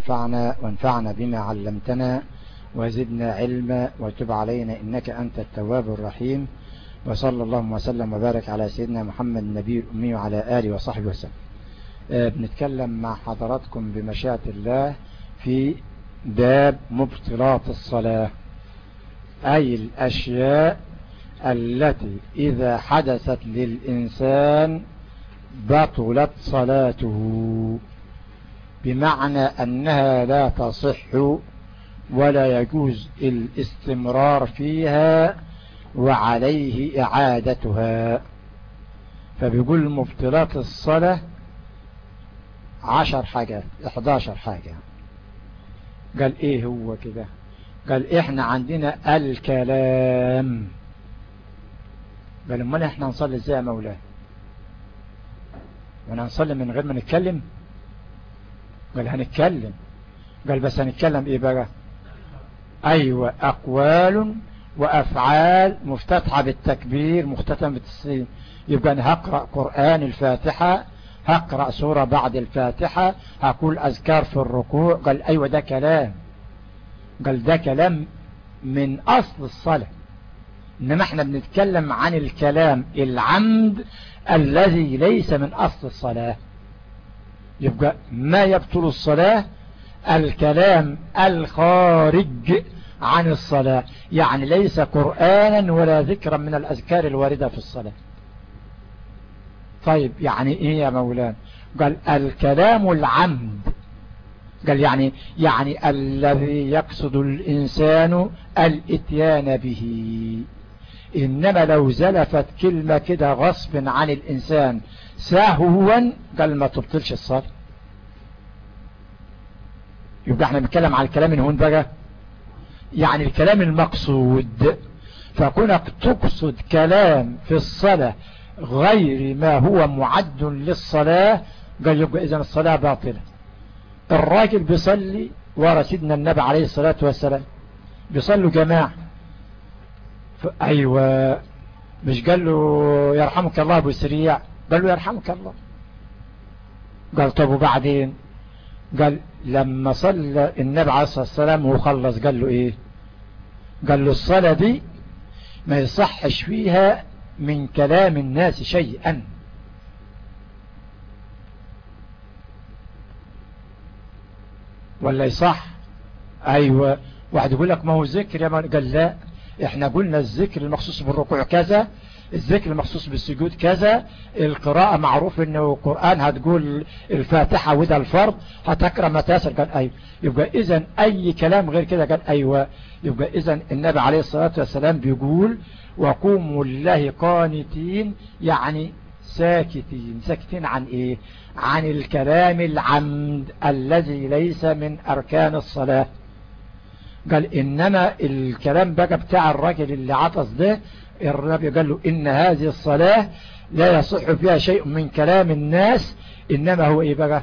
ينفعنا وانفعنا بما علمتنا وزدنا علما وتب علينا إنك أنت التواب الرحيم وصلى الله وسلم وبارك على سيدنا محمد النبي الأمي وعلى آله وصحبه وسلم بنتكلم مع حضراتكم بمشيئة الله في باب مبطلات الصلاة أي الأشياء التي إذا حدثت للإنسان بطلت صلاته بمعنى أنها لا تصح ولا يجوز الاستمرار فيها وعليه إعادتها فبيقول مبطلات الصلاة عشر حاجات احداشر حاجة قال ايه هو كده قال احنا عندنا الكلام قال امال احنا نصلي ازاي يا مولاي وانا نصلي من غير ما نتكلم قال هنتكلم قال بس هنتكلم ايه بقى ايوه اقوال وافعال مفتتحة بالتكبير مختتمة بالتسليم يبقى انا هقرأ قرآن الفاتحة هقرأ سورة بعد الفاتحة هقول أذكار في الركوع قال أيوة ده كلام قال ده كلام من أصل الصلاة إنما احنا بنتكلم عن الكلام العمد الذي ليس من أصل الصلاة يبقى ما يبطل الصلاة الكلام الخارج عن الصلاة يعني ليس قرآنا ولا ذكرا من الأذكار الواردة في الصلاة طيب يعني ايه يا مولانا قال الكلام العمد قال يعني يعني الذي يقصد الإنسان الاتيان به إنما لو زلفت كلمة كده غصب عن الإنسان سهوا قال ما تبطلش الصلاة يبقى احنا بنتكلم على الكلام من هون بقى يعني الكلام المقصود فكونك تقصد كلام في الصلاة غير ما هو معد للصلاة قال يبقى إذن الصلاة باطلة الراجل بيصلي ورا سيدنا النبي عليه الصلاة والسلام بيصلوا جماعة أيوة مش قال له يرحمك الله أبو سريع قال له يرحمك الله قال طب وبعدين قال لما صلى النبي عليه الصلاة والسلام وخلص قال له ايه قال له الصلاة دي ما يصحش فيها من كلام الناس شيئا ولا يصح ايوه واحد يقول لك ما هو ذكر يا من قال لا احنا قلنا الذكر المخصوص بالركوع كذا الذكر المخصوص بالسجود كذا القراءة معروف انه القرآن هتقول الفاتحة وده الفرض هتقرأ ما تاسر قال ايوه يبقى اذا اي كلام غير كده قال ايوه يبقى اذا النبي عليه الصلاة والسلام بيقول وقوموا لله قانتين يعني ساكتين ساكتين عن ايه عن الكلام العمد الذي ليس من اركان الصلاة قال انما الكلام بقى بتاع الراجل اللي عطس ده النبي قال له ان هذه الصلاة لا يصح فيها شيء من كلام الناس انما هو ايه بقى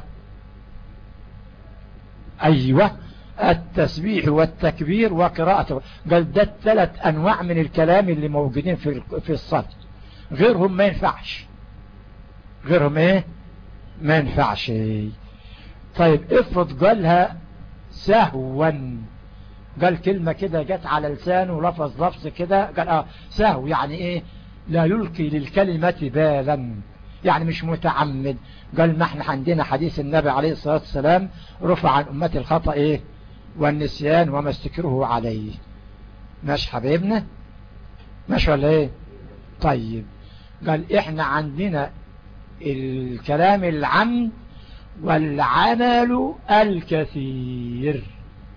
ايوه التسبيح والتكبير وقراءته قال ده الثلاث انواع من الكلام اللي موجودين في في الصلاة غيرهم ما ينفعش غيرهم ايه ما ينفعش طيب افرض قالها سهوا قال كلمة كده جت على لسانه لفظ لفظ كده قال اه سهو يعني ايه لا يلقي للكلمة بالا يعني مش متعمد قال ما احنا عندنا حديث النبي عليه الصلاة والسلام رفع عن أمتي الخطأ ايه والنسيان وما استكره عليه ماشي حبيبنا ماشي ولا ايه طيب قال احنا عندنا الكلام العمد والعمل الكثير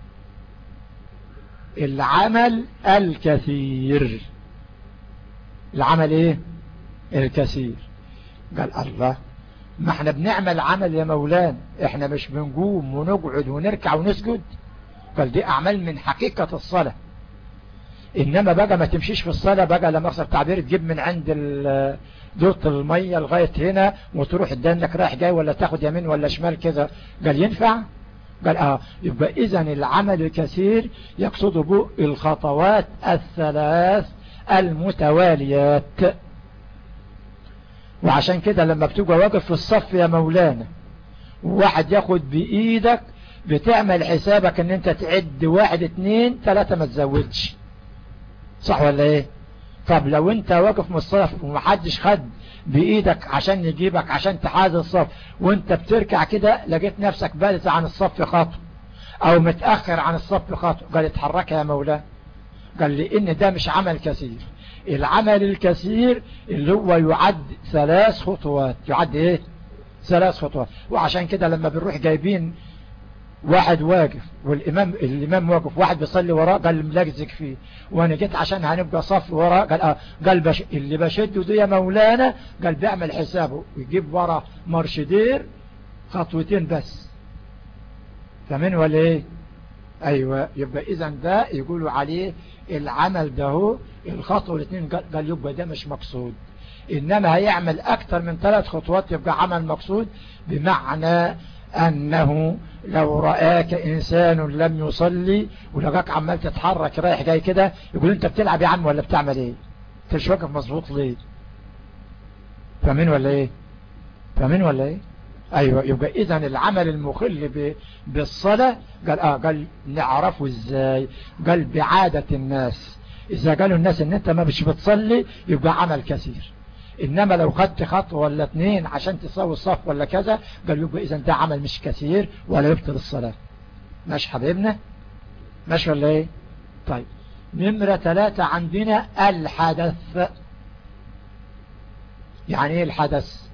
العمل الكثير العمل ايه الكثير قال الله ما احنا بنعمل عمل يا مولان احنا مش بنقوم ونقعد ونركع ونسجد قال دي اعمال من حقيقة الصلاة انما بقى ما تمشيش في الصلاة بقى لما اخسر تعبير تجيب من عند دورة المية لغاية هنا وتروح تدنك رايح جاي ولا تاخد يمين ولا شمال كذا قال ينفع قال اه يبقى اذا العمل الكثير يقصد به الخطوات الثلاث المتواليات وعشان كده لما بتبقى واقف في الصف يا مولانا وواحد ياخد بايدك بتعمل حسابك ان انت تعد واحد اتنين تلاتة ما تزودش صح ولا ايه طب لو انت واقف مصطف ومحدش خد بايدك عشان يجيبك عشان تحاز الصف وانت بتركع كده لقيت نفسك بارز عن الصف خطوة او متأخر عن الصف خطوة قال اتحرك يا مولانا قال لي ان ده مش عمل كثير العمل الكثير اللي هو يعد ثلاث خطوات يعد ايه ثلاث خطوات وعشان كده لما بنروح جايبين واحد واقف والإمام الإمام واقف واحد بيصلي وراه قال ملجزك فيه وانا جيت عشان هنبقى صف وراه قال اه قال بش اللي بشده ده يا مولانا قال بيعمل حسابه ويجيب ورا مرشدير خطوتين بس فمن ولا ايه ايوه يبقى اذا ده يقولوا عليه العمل ده هو الخطوة الاثنين قال يبقى ده مش مقصود انما هيعمل اكتر من ثلاث خطوات يبقى عمل مقصود بمعنى أنه لو رآك إنسان لم يصلي ولقاك عمال تتحرك رايح جاي كده يقول أنت بتلعب يا عم ولا بتعمل إيه أنت مش واقف مظبوط ليه فمن ولا إيه فمن ولا إيه أيوة يبقى إذا العمل المخل بالصلاة قال آه قال نعرفه إزاي قال بعادة الناس إذا قالوا الناس إن أنت ما مش بتصلي يبقى عمل كثير إنما لو خدت خطوة ولا اتنين عشان تساوي الصف ولا كذا قال يبقى إذا ده عمل مش كثير ولا يبطل الصلاة ماشي حبيبنا ماشي ولا ايه طيب نمرة ثلاثة عندنا الحدث يعني ايه الحدث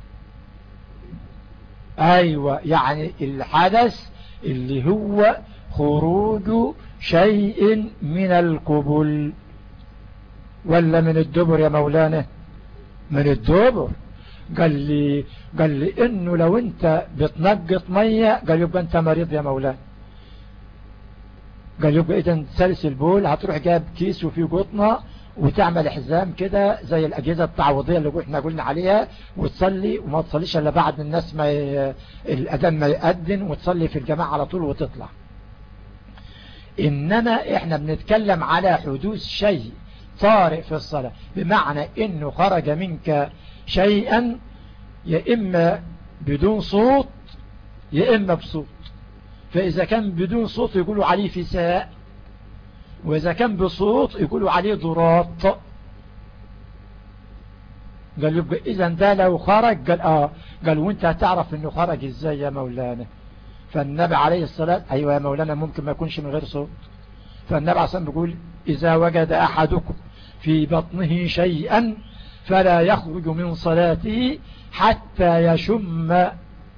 ايوه يعني الحدث اللي هو خروج شيء من القبل ولا من الدبر يا مولانا من الدبر قال لي قال لي انه لو انت بتنقط مية قال يبقى انت مريض يا مولانا قال يبقى اذا سلس البول هتروح جاب كيس وفيه قطنة وتعمل حزام كده زي الاجهزة التعويضية اللي احنا قلنا عليها وتصلي وما تصليش الا بعد الناس ما ي... الاذان ما يأذن وتصلي في الجماعة على طول وتطلع انما احنا بنتكلم على حدوث شيء طارئ في الصلاة بمعنى انه خرج منك شيئا يا اما بدون صوت يا اما بصوت فاذا كان بدون صوت يقولوا عليه فساء واذا كان بصوت يقولوا عليه ضراط قال يبقى اذا ده لو خرج قال اه قال وانت هتعرف انه خرج ازاي يا مولانا فالنبي عليه الصلاة ايوه يا مولانا ممكن ما يكونش من غير صوت فالنبي عليه الصلاة بيقول إذا وجد أحدكم في بطنه شيئا فلا يخرج من صلاته حتى يشم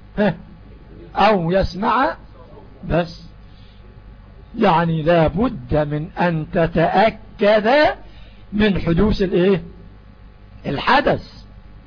أو يسمع بس يعني لا بد من أن تتأكد من حدوث الايه الحدث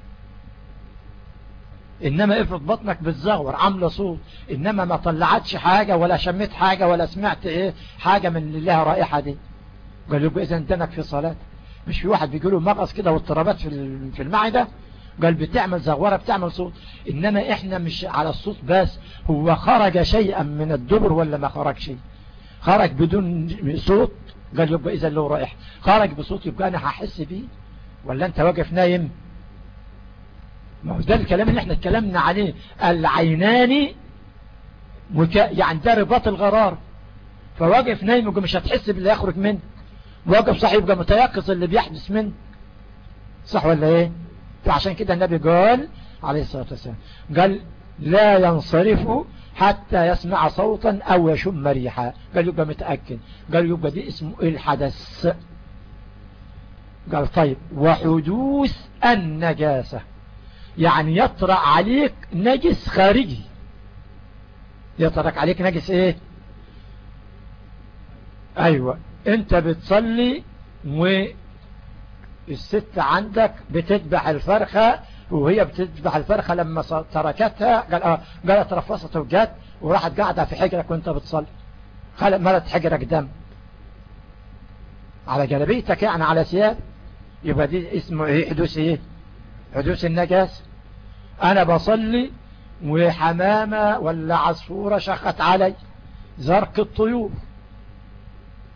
انما افرض بطنك بالزغور عامله صوت انما ما طلعتش حاجة ولا شميت حاجة ولا سمعت ايه حاجة من اللي لها رائحة دي قال له اذا انتنك في صلاة مش في واحد بيقوله مغص كده واضطرابات في في المعدة قال بتعمل زغورة بتعمل صوت انما احنا مش على الصوت بس هو خرج شيئا من الدبر ولا ما خرج شيء خرج بدون صوت قال يبقى اذا له رائحة خرج بصوت يبقى انا هحس بيه ولا انت واقف نايم ما هو ده الكلام اللي احنا اتكلمنا عليه العينان مك... يعني ده رباط الغرار فواقف نايم يبقى مش هتحس باللي يخرج منه واقف صح يبقى متيقظ اللي بيحدث منه صح ولا ايه فعشان كده النبي قال عليه الصلاة والسلام قال لا ينصرف حتى يسمع صوتا او يشم ريحا قال يبقى متأكد قال يبقى دي اسمه الحدث قال طيب وحدوث النجاسة يعني يطرأ عليك نجس خارجي يطرق عليك نجس ايه ايوة انت بتصلي والست عندك بتذبح الفرخة وهي بتذبح الفرخة لما تركتها قال اه قالت رفصت وجت وراحت قاعدة في حجرك وانت بتصلي خلق مرت حجرك دم على جلبيتك يعني على ثياب يبقى دي اسمه ايه حدوث ايه حدوث النجاس انا بصلي وحمامة ولا عصفورة شخت علي زرق الطيور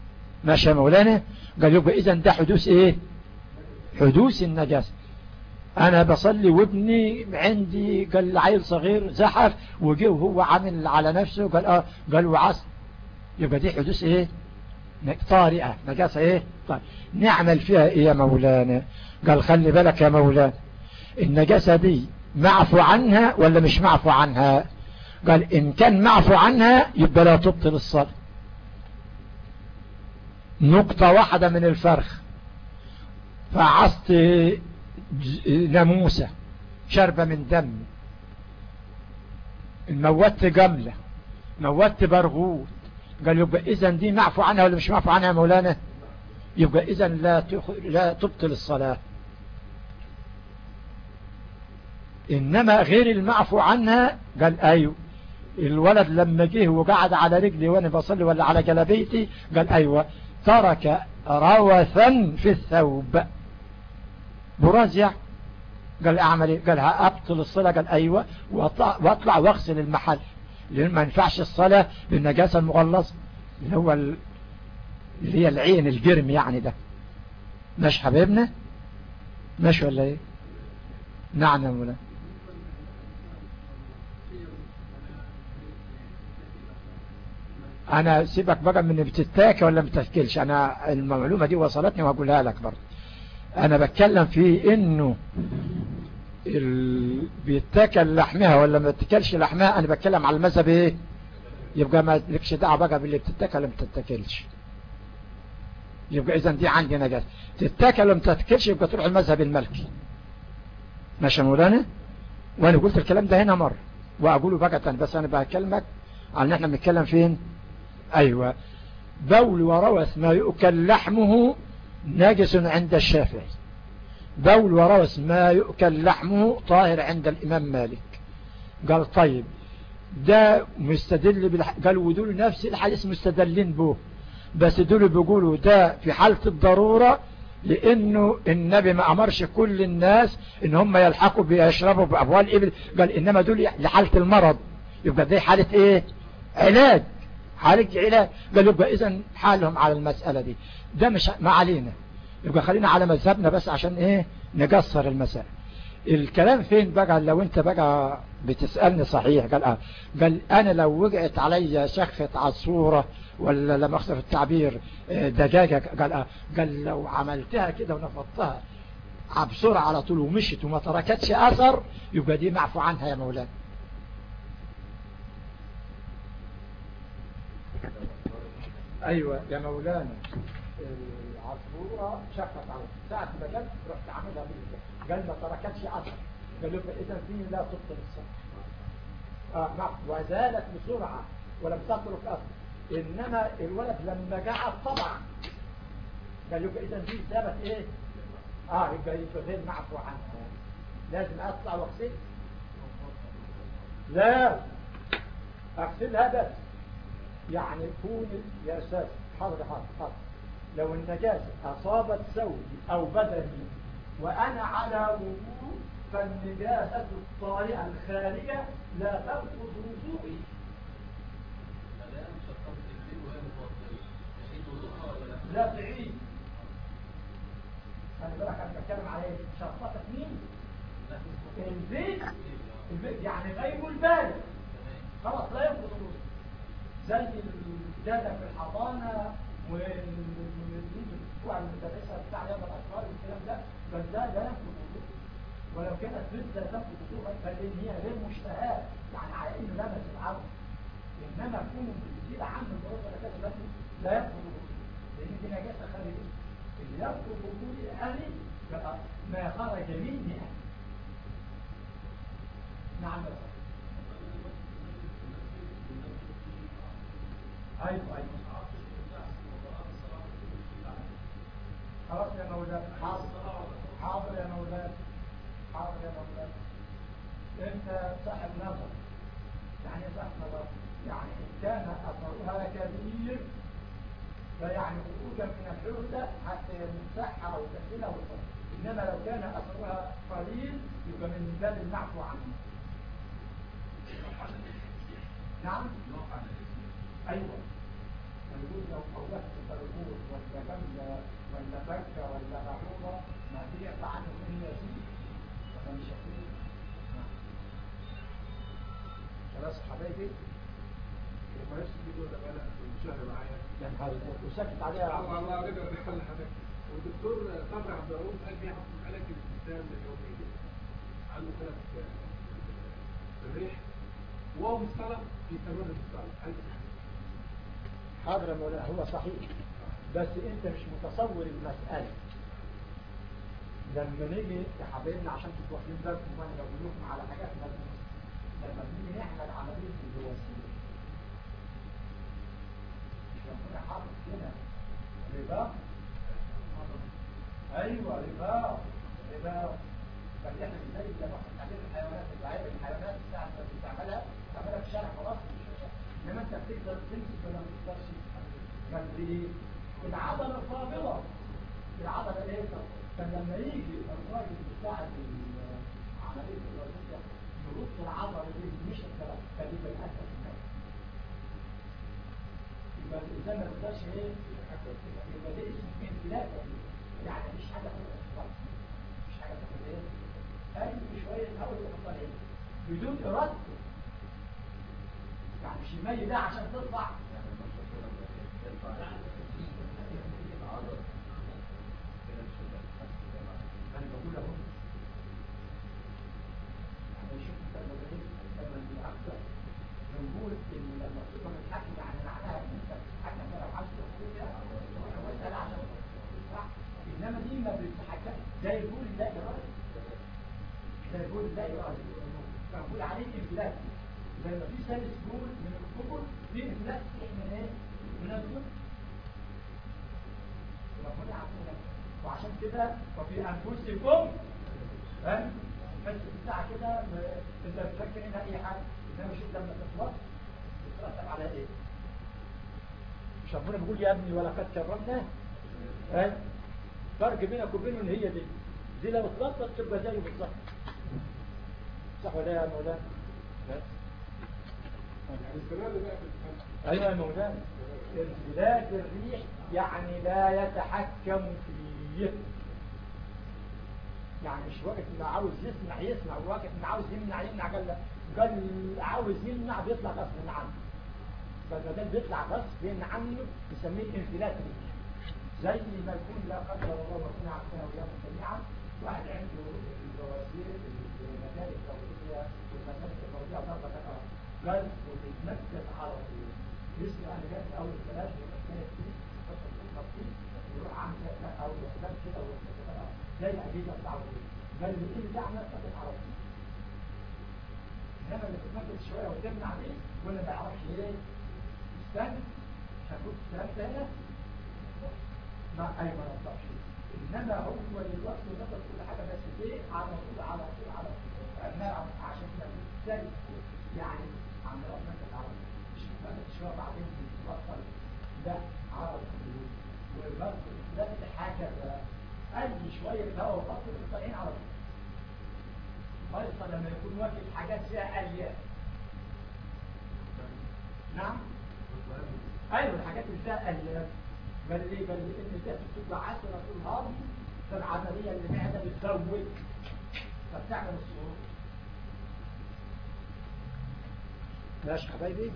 ماشي يا مولانا قال يبقى اذا ده حدوث ايه حدوث النجاسة انا بصلي وابني عندي قال عيل صغير زحف وجه وهو عامل على نفسه قال اه قال وعص يبقى دي حدوث ايه طارئة نجاسة ايه طيب نعمل فيها ايه يا مولانا قال خلي بالك يا مولانا النجاسة دي معفو عنها ولا مش معفو عنها قال ان كان معفو عنها يبقى لا تبطل الصلاة نقطة واحدة من الفرخ فعصت ناموسة شربة من دم موت جملة موت برغوت قال يبقى اذا دي معفو عنها ولا مش معفو عنها يا مولانا يبقى اذا لا لا تبطل الصلاة انما غير المعفو عنها قال ايوه الولد لما جه وقعد على رجلي وانا بصلي ولا على جلبيتي قال ايوه ترك روثا في الثوب براز يعني قال اعمل ايه قال ابطل الصلاة قال ايوه واطلع واغسل المحل لان ما ينفعش الصلاة بالنجاسة المغلظة اللي هو اللي هي العين الجرم يعني ده ماشي حبيبنا ماشي ولا ايه نعم يا مولانا انا سيبك بقى من بتتاكى ولا بتتكلش انا المعلومة دي وصلتني وهقولها لك برضه انا بتكلم في انه ال... بيتاكل لحمها ولا ما بتتاكلش لحمها انا بتكلم على المذهب ايه يبقى ما لكش دعوه بقى باللي بتتاكل ولا ما بتتاكلش يبقى اذا دي عندي نجاسه تتاكل ولا ما بتتاكلش يبقى تروح المذهب المالكي ماشي يا مولانا وانا قلت الكلام ده هنا مره واقوله بقى تاني بس انا بكلمك عن احنا بنتكلم فين ايوه بول وروث ما يؤكل لحمه ناجس عند الشافعي بول وروث ما يؤكل لحمه طاهر عند الإمام مالك قال طيب ده مستدل بالح... قال ودول نفس الحديث مستدلين به بس دول بيقولوا ده في حالة الضرورة لانه النبي ما امرش كل الناس ان هم يلحقوا بيشربوا بابوال الابل قال انما دول لحالة المرض يبقى دي حالة ايه علاج حالة علاج قال يبقى اذا حالهم على المسألة دي ده مش ما علينا يبقى خلينا على مذهبنا بس عشان ايه نقصر المسائل الكلام فين بقى لو انت بقى بتسألني صحيح قال اه قال انا لو وقعت علي شخة عصفورة ولا لما اخسر التعبير دجاجة قال اه قال لو عملتها كده ونفضتها بسرعة على طول ومشت وما تركتش اثر يبقى دي معفو عنها يا مولانا ايوه يا مولانا العصفورة شفت على ساعة ما جت رحت عاملها بيه قال ما تركتش اثر قال له اذا دي لا تبطل الصلاة اه نعم وزالت بسرعة ولم تترك اثر انما الولد لما قعد طبعا قال له اذا دي ثابت ايه اه يبقى يبقى غير معفو عنها لازم اطلع واغسل لا اغسلها بس يعني كون يا استاذ حاضر حاضر حاضر لو النجاسة أصابت ثوبي أو بدني وأنا على وضوء فالنجاسة الطارئة الخارجة لا تنقض وضوئي لا تعيد أنا بقى كان بتكلم على ايه شخصتك مين البيت البيت يعني غير البالغ خلاص لا ينقض وضوئي زي الجادة في الحضانة والدكتور المدرسة بتاع رياض الأطفال والكلام ده بل ده لا ينقض وضوء ولو كانت بنت لا تنقض وضوء فلان هي غير مشتهاة يعني على انه لمس العظم انما كونه بتزيد عنه الضرورة ولا كذا بس لا ينقض وضوء لان دي نجاسة خارجية اللي ينقض وضوء الاهلي بقى ما خرج مني نعم بس ايوه ايوه خلاص يا مولانا حاضر حاضر يا مولانا حاضر يا مولانا انت صاحب نظر يعني صاحب نظر يعني ان كان اثرها كبير فيعني خروجا من الحوزة حتى يمسحها او تغسلها وتصل انما لو كان اثرها قليل يبقى من باب المعفو عنه نعم ايوه نقول لو قولت التربوط والتجمل ولا فكة ولا معروضة ما تيجي عنه من يزيد خلاص حبايبي معلش دي ولا بقى مشاهده معايا يا نهار وسكت عليها الله الله عليك والدكتور صبري عبد الرؤوف قال لي هاخد علاج الابتسام اليومي عنده ثلاث الريح وهو مصطلح بيستمر في الصلاه هل حاضر يا مولانا هو صحيح بس انت مش متصور المسألة لما نيجي يا حبايبنا عشان تبقوا واخدين بالكم وانا بقول لكم على حاجات ملموسة لما بنيجي نعمل عملية البواسير مش ربنا حاطط هنا ربا ايوه ربا ربا بس احنا ازاي لما احنا بنعمل الحيوانات العيب الحيوانات ساعة ما بتعملها تعملها في الشارع خلاص انما انت بتقدر تمسك ولا ما تقدرش كان ليه العضلة الفاضلة العضلة ايه كان لما يجي الراجل بتاع عملية الوظيفة يرد العضلة دي مش الكلام فدي بالأسف يبقى الإنسان ما تقدرش ايه يبقى ده اسمه انفلات يعني مش حاجة مش حاجة تاخد ايه أي شوية هواء يحطها ايه بدون إرادته يعني مش المي ده عشان تطلع انا بقول اهو يعني شوف لما بنقول لما بنعبر بنقول ان لما تبقى متحكم يعني معناها ان انت بتتحكم لو عايز تقول كده مساله عشان صح انما دي ما بتتحكم ده يقول لا ارادي ده يقول لا ارادي فنقول عليه انفلات زي ما في ثالث جول من الكبر في انفلات من ايه من الكبر ربنا عارفين وعشان كده وفي انفسكم فاهم بس بتاع كده م- انت بتفكر انها اي حاجه انما شوف لما تخلص بترتب على ايه مش ربنا بيقول يا ابني ولقد كرمنا فاهم فرق بينك وبينه ان هي دي دي لو اتلطت تبقى زيه بالظبط صح ولا يا مولانا بس يعني استمر بقى في الفن ايوه يا مولانا انفلات الريح يعني لا يتحكم فيه يعني مش وقت ما عاوز يسمع يسمع ووقت ما عاوز يمنع يمنع قال لا قال عاوز يمنع بيطلع غصب عنه فما دام بيطلع غصب عنه نسميه انفلات ريح زي ما يكون لا قدر الله ربنا عافانا وياكم جميعا واحد عنده البواسير المسالك التوحيديه والمسالك التوحيديه ضربه الارض قال وبيتنفس على طول يسمع انا جات اول ثلاث ومسالك دي يحط الخطه فيه ويروح عامل كده او يحتاج كده او كده زي الاجهزه بتاع قال لي ايه ده عمال تنفس على طول انما اللي بتنفس شويه وتمنع دي ولا ما يعرفش ايه استنى هتقول الكلام تاني ما أي ما نطلعش إنما هو دلوقتي نطلع كل حاجة بس ليه على طول على طول على طول ما عشان كده بالتالي يعني عند ربنا كده على طول مش مفهمت شوية بعدين بتبطل لا على طول وبرضه لا حاجة أي شوية هوا وبطل طالعين على طول خاصة لما يكون واكل حاجات فيها ألياف نعم أيوة الحاجات اللي فيها ألياف بل ليه بل لان انت بتبقى عشرة في الهضم فالعملية اللي معدة بتزود فبتعمل الصعود ماشي حبايبي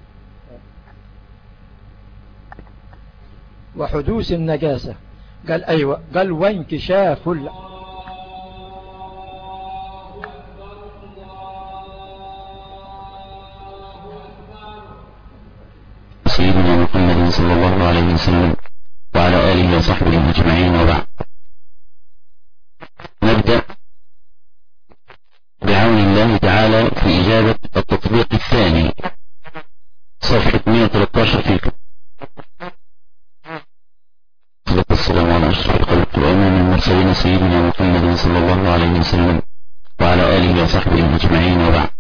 وحدوث النجاسة قال أيوة قال وانكشاف ال... سيدنا محمد صلى الله عليه وسلم وعلى آله وصحبه أجمعين وبعد نبدأ بعون الله تعالى في إجابة التطبيق الثاني صفحة 113 في الكتاب صلى السلام على أشرف الخلق وإمام المرسلين سيدنا محمد صلى الله عليه وسلم وعلى آله وصحبه أجمعين وبعد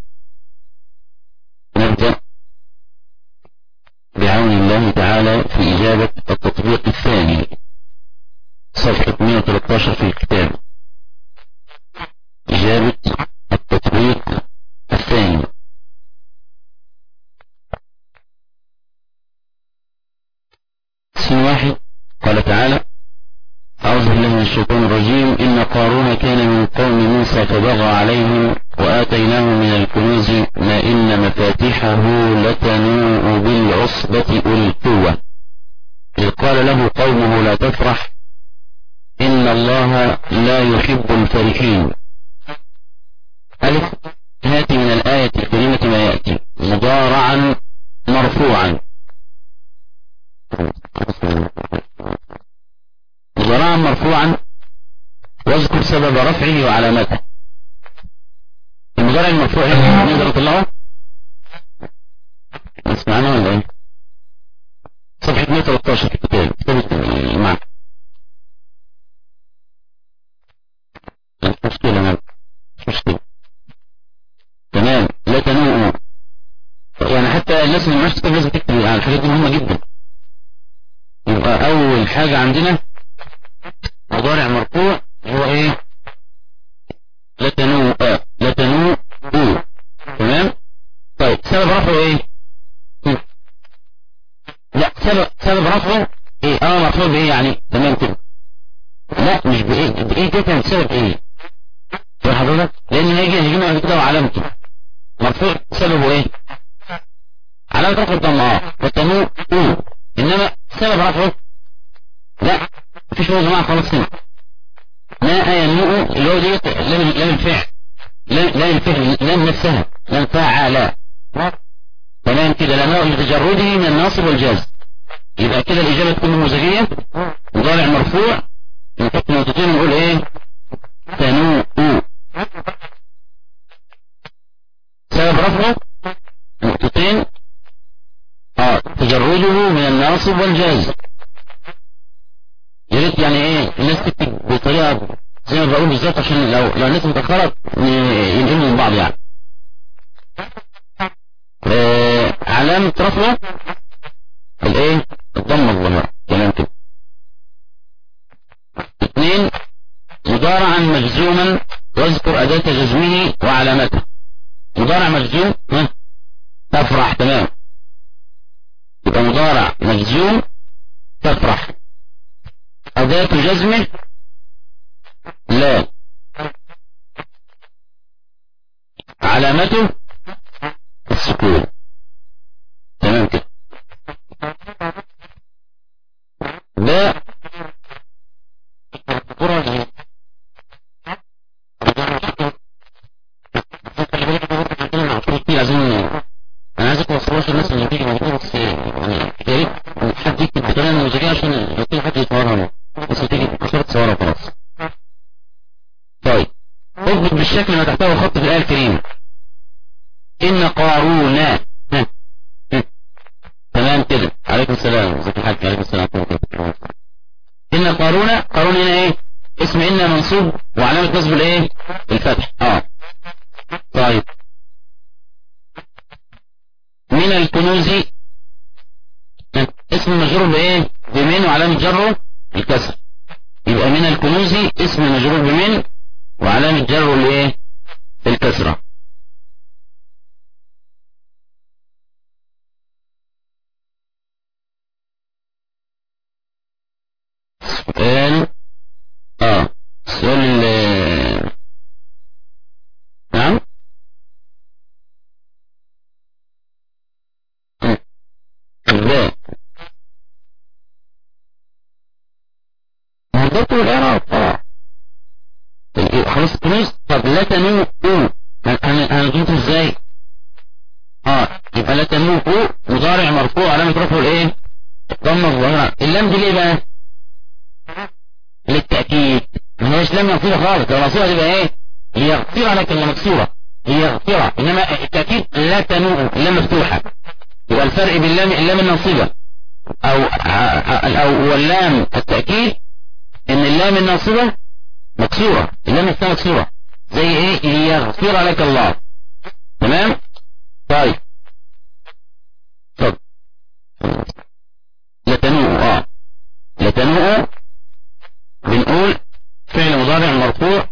نبدأ بعون الله تعالى في إجابة التطبيق الثاني صفحة 113 في الكتاب إجابة التطبيق الثاني اسم واحد قال تعالى أعوذ بالله من الشيطان الرجيم إن قارون كان من قوم موسى فبغى عليهم وآتيناه من الكنوز ما إن مفاتحه لتنوء بالعصبة أولي القوة إذ قال له قومه لا تفرح إن الله لا يحب الفرحين ألف هاتي من الآية الكريمة ما يأتي مضارعا مرفوعا مضارعا مرفوعا واذكر سبب رفعه وعلامته المضارع المرفوع هنا نقدر نطلعه اسمعنا ولا ايه صفحة 113 في الكتاب كتاب المعنى مش مشكلة مش مشكلة تمام لا تنوء يعني حتى الناس اللي مش تكتب لازم تكتب يعني الحاجات دي مهمة جدا يبقى أول حاجة عندنا مضارع مرفوع هو إيه لا تنوء لا تنوء تمام طيب سبب رفعه إيه لا سبب سبب رفعه إيه اه مرفوع بإيه يعني تمام كده لا مش بإيه بإيه ده كان سبب إيه يا حضرتك لأن هيجي هيجينا كده وعلامته مرفوع سببه إيه علامة رفع الضم اه والتنوء او انما سبب رفعه لا مفيش هو جماعة خلاص هنا ما ينوء اللي هو ديت لام لام الفعل لام الفعل لام نفسها لام فاعل تمام كده لانه لتجرده من الناصب والجاز يبقى كده الإجابة تكون نموذجية مضارع مرفوع نحط نقطتين ونقول ايه تنوء سبب رفعه نقطتين اه تجرده من الناصب والجاز يا ريت يعني ايه الناس تكتب بطريقه زي ما بقول بالظبط عشان لو لو الناس متاخره ينقلوا من بعض يعني آه علامه رفعه الايه الضمه الظاهره تمام كده اثنين مضارعا مجزوما واذكر اداه جزمه وعلامته مضارع مجزوم ها تفرح تمام يبقى مضارع مجزوم تفرح أداة جزمه لا علامته السكون تمام كده لا عايزين انا عايزك توصلوش الناس اللي بتيجي موجوده بس يعني يا ريت حد يكتب بطريقه نموذجيه عشان يكون حد يصورها بس تيجي تصور تصورها وخلاص طيب اضبط بالشكل ما تحته خط في الايه الكريمه ان قارون ها. ها. تمام كده عليكم السلام ازيك الحاج عليكم السلام ان قارون قارون هنا ايه اسم ان منصوب وعلامه نصب الايه الفتح اه طيب من الكنوز اسم مجرور بايه بمن وعلامة جره الكسر يبقى من الكنوز اسم مجرور بمن وعلامة جره الايه الكسرة سؤال اه السؤال ال- نعم لا هدته الإعراب اه خلاص الكنوز طب لا تنوء هنضبطه ازاي اه يبقى لا تنوء مضارع مرفوع علامة رفعه الايه ضمة الظاهرة اللام دي ليه بقى للتأكيد ما هيش لام مقصورة خالص لو مقصورة تبقى ايه ليغفر لك اللي مكسورة ليغفر انما التأكيد لا تنوء اللام مفتوحة يبقى الفرق بين اللام اللام الناصبة او او واللام التأكيد ان اللام الناصبة مكسورة اللام الثانية مكسورة زي ايه ليغفر لك الله تمام طيب طب لتنوء اه لتنوء بنقول فعل مضارع مرفوع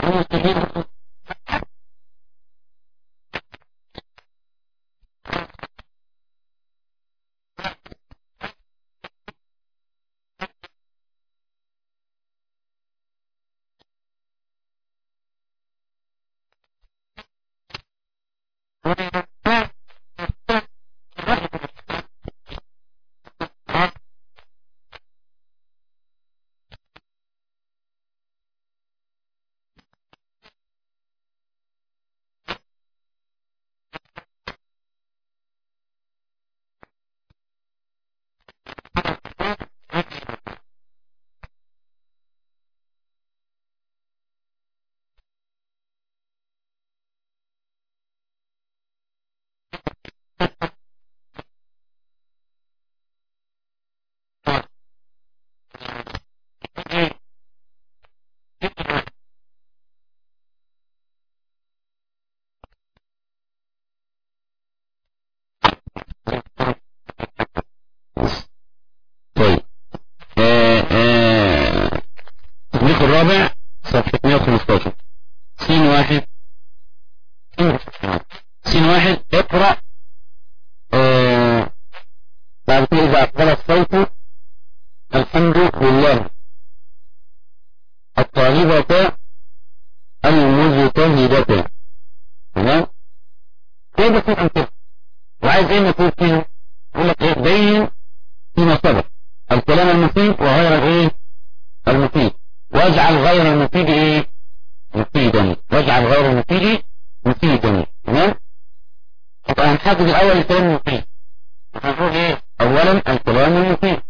المسلمين طيب آه، آه، التطبيق الرابع صفحة 115 سين واحد سين واحد اقرأ آه، بعد كده إذا أقبل الصوت الحمد لله الطالبة المجتهدة تمام كيف يكون عن كده وعايز ايه نقول فيه يقول لك ايه بين فيما سبق الكلام المفيد وغير الايه المفيد واجعل غير المفيد ايه مفيدا واجعل غير المفيد مفيدا تمام يبقى هنحدد الاول الكلام المفيد هنقول ايه اولا الكلام المفيد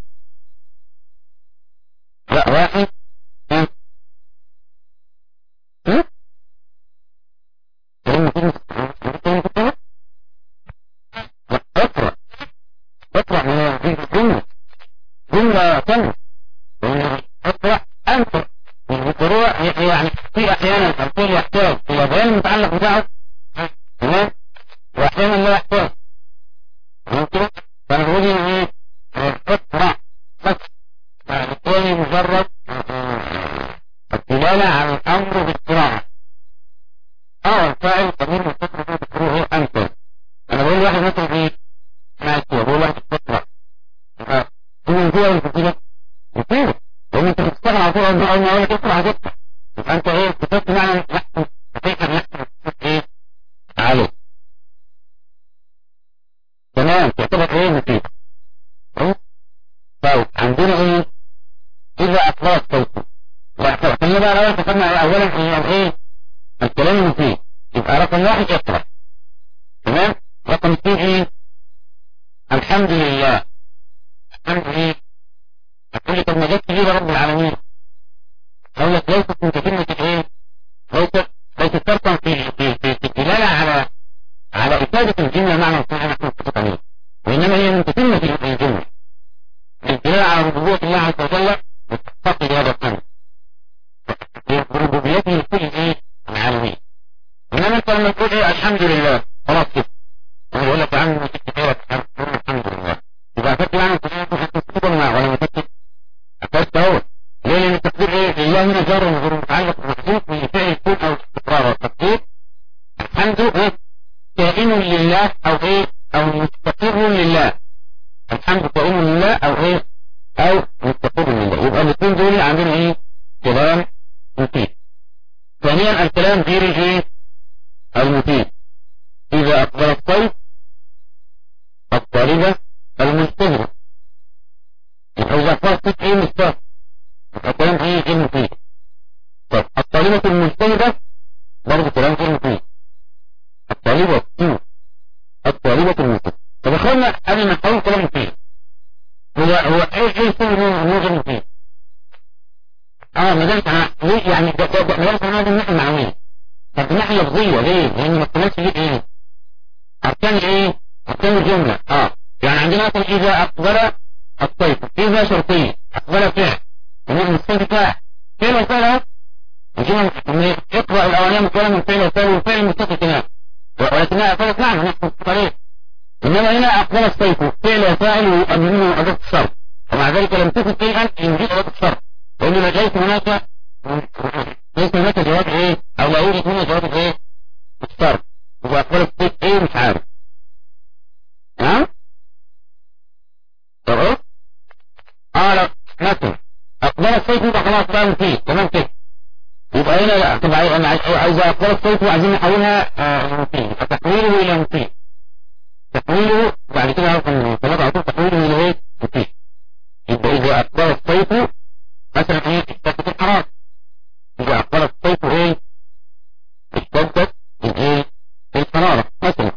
لا واحد ها ها كلام مفيد كلام مفيد لا اقرأ اقرأ من هذه الجملة جملة كاملة اقرأ انت القراءة يعني في احيانا القول يحتاج الى بيان المتعلق بتاعه تمام واحيانا لا يحتاج تمام كده فانا بقول ايه اقرأ بس يعني الثاني مجرد الدلالة على الامر بالقراءة اه الفاعل ضمير مستتر فيه تقرأه هو انت انا بقول واحد مثلا ايه ماشي بقول واحد تقرأ هو هو الكتيبة كتير لان انت بتشتغل على طول اول ما اقول لك اقرا هتقرا يبقى انت ايه كتبت معنى نحن حقيقة نحن ايه عليه تمام تعتبر ايه مفيد طيب عندنا ايه اذا اطلق صوته خلينا بقى الاول تفهمنا اولا هي ايه الكلام المفيد يبقى رقم واحد اقرا تمام رقم اثنين ايه الحمد لله الحمد لله هتقول لي طب ما جت ليه رب العالمين اقول لك ليست من كلمة ايه ليست ليست تركا في في في في الدلالة على على إفادة الجملة معنى صحيح نحن نتفق عليه وإنما هي من تتمة الجملة الدلالة على ربوبية الله عز وجل وتحقق هذا الأمر بربوبيته لكل ايه العالمين إنما أنت لما تقول ايه الحمد لله خلاص كده أنا بقول لك يا عم ما تكتب الحمد لله يبقى أخذت يعني أنت تكتب ولا ولا ما تكتب أخذت أهو ليه لأن التقدير إيه لله هنا جار ومجرور متعلق بمحذوف من فعل يكون أو استقرار والتقدير الحمد إيه كائن لله أو إيه أو مستقر لله الحمد كائن لله أو إيه أو مستقر لله يبقى الاثنين دول عاملين إيه كلام مفيد ثانيا الكلام غير الإيه المفيد إذا أقبل الصيف الطالبة المجتهدة إذا أقبل الصيف إيه مستهد الكلام إيه غير مفيد طب الطالبة المجتهدة برضه كلام غير مفيد الطالبة الطالبة المجتهدة طب اخوانا قبل ما نقول كلام مفيد هو هو ايه ايه كل نوع غير مفيد اه ما دام انا ليه يعني ده ده ما دام انا من الناحية المعنوية طب الناحية اللفظية ليه؟ لأن ما اختلفش فيه ايه؟ أركان ايه؟ أركان الجملة اه يعني عندنا مثلا إذا أقبل الصيف إذا شرطية أقبل فعل ومن الصيف فاعل فعل وفعل اهو الجمل اقرأ الأولانية مكونة من فعل وفعل والفعل مستقل كمان ولكنها أفادت معنى نحن عليه إنما هنا أقبل الصيف فعل وفاعل ويؤمنه أداة الشرط ومع ذلك لم تكن شيئا ينجز أداة الشرط لأن ما جاءت هناك ليس هناك جواب ايه او لا يوجد هنا جواب ايه الشرط يبقى اقبال الصيف ايه مش عارف نعم طب ايه اه لا مثلا اقبال الصيف يبقى خلاص بقى فيه تمام كده يبقى هنا لا طب عايز انا عايز اقبال الصيف وعايزين نحولها آه مفيد فتحويله الى مفيد تحويله بعد كده عرف ان الصلاه على طول تحويله الى ايه مفيد يبقى اذا اقبل الصيف مثلا ايه اشتدت الحراره يبقى اقبل الصيف ايه اشتدت الايه الحراره مثلا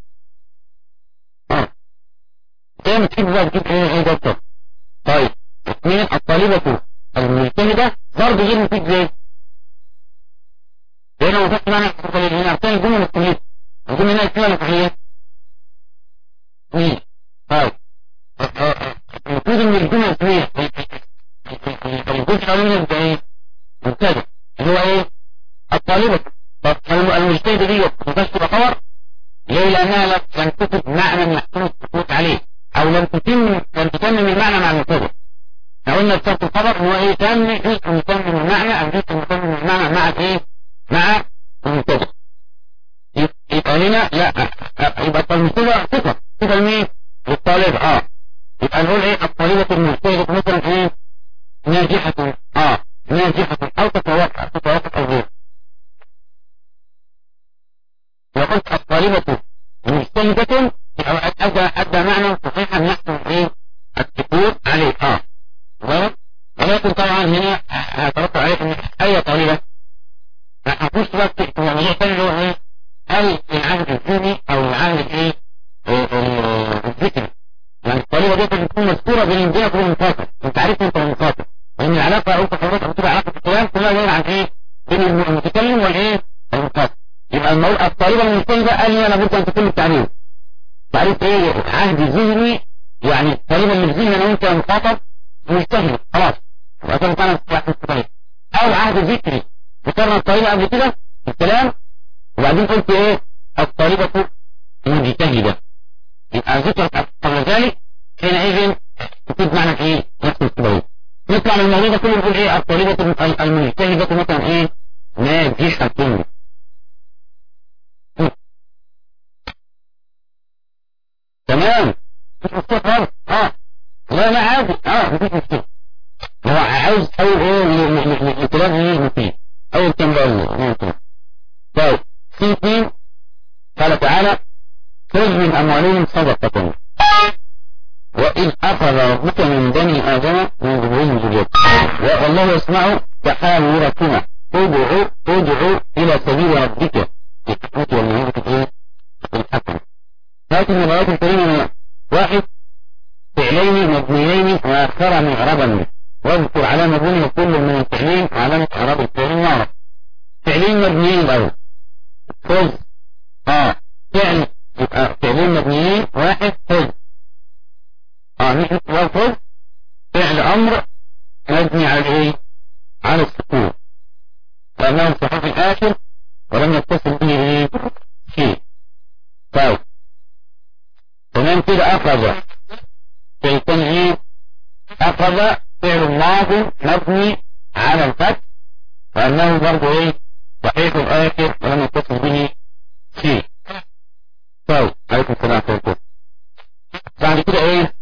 اه زي ما تجيب بقى تجيب ايه ايه دكتور طيب اثنين الطالبة المجتهدة برضه غير مفيد زي لأنه ما فيش معنى هنا عشان الجملة مستميت الجملة هنا اسمها مفعية مين طيب المفروض ان الجملة اسمية الجزء الأولاني يبقى ايه مبتدأ اللي هو ايه الطالبة طب المجتهدة دي ما تبقى تبقى خبر ليه لأنها لم تكتب معنى محسوس السكوت عليه أو لم تتم لم تتمم المعنى مع المبتدأ احنا قلنا بشرط الخبر هو ايه تم جزء متمم المعنى او جزء متمم المعنى مع الايه مع المبتدأ يبقى هنا لا يبقى المبتدأ صفة صفة لمين للطالب اه يبقى نقول ايه الطالبة المجتهدة مثلا ايه ناجحة اه ناجحة او تتوقع تتوقع او غير وقلت الطالبة مجتهدة أدى أدى معنى صحيحا يحصل ايه السكوت عليه اه ولكن طبعا هنا هترتب عليه ان اي طالبة هتخش بقى في موضوع تاني اللي هو ايه هل العهد الديني او العهد الايه الذكري يعني الطالبة دي تكون مذكورة بين بينك وبين المخاطب انت عارف انت المخاطب وان العلاقة او تحرك او تبقى علاقة الكلام كلها جاية عن ايه بين المتكلم والايه المخاطب يبقى المول الطالبة المجتهدة قال لي انا لابد ان تكون التعريف تعريف ايه عهد ذهني يعني الطالبة اللي في ذهني انا وانت مخاطب مجتهد خلاص يبقى كان كان واحد مختلف او عهد ذكري ذكرنا الطالبة قبل كده الكلام وبعدين قلت ايه الطالبة مجتهدة يبقى ذكرت قبل ذلك حينئذ تفيد معنى ايه نفس الكبير نطلع من الموضوع ده كله نقول ايه الطالبة المجتهدة مثلا ايه ناجحة تمام مش مشكلة خالص اه لا لا عادي اه مفيش مشكلة هو عاوز اول ايه لكلام ايه مفيد اول كم بقى طيب في اثنين قال تعالى خذ من اموالهم صدقة وإذ أخذ ربك من بني آدم من ظهورهم ذريتهم والله يسمع تحاوركما ادعوا ادعوا إلى سبيل ربك بالحكمة والموعظة ايه الحسنة لكن الآيات الكريمة واحد فعلين مبنيين وآخر معربا واذكر علامة بني كل من الفعلين علامة إعراب الفعل معرب فعلين مبنيين الأول خذ اه فعل يبقى فعلين مبنيين واحد خذ اه مش خذ فعل أمر مبني على ايه على السكون لأنه صحيح الآخر ولم يتصل به ايه شيء طيب تمام كده أخذ فيكون ايه أخذ فعل ماضي مبني على الفتح وأنه برضه ايه صحيح الآخر ولم يتصل به شيء طيب عليكم السلام عليكم بعد كده ايه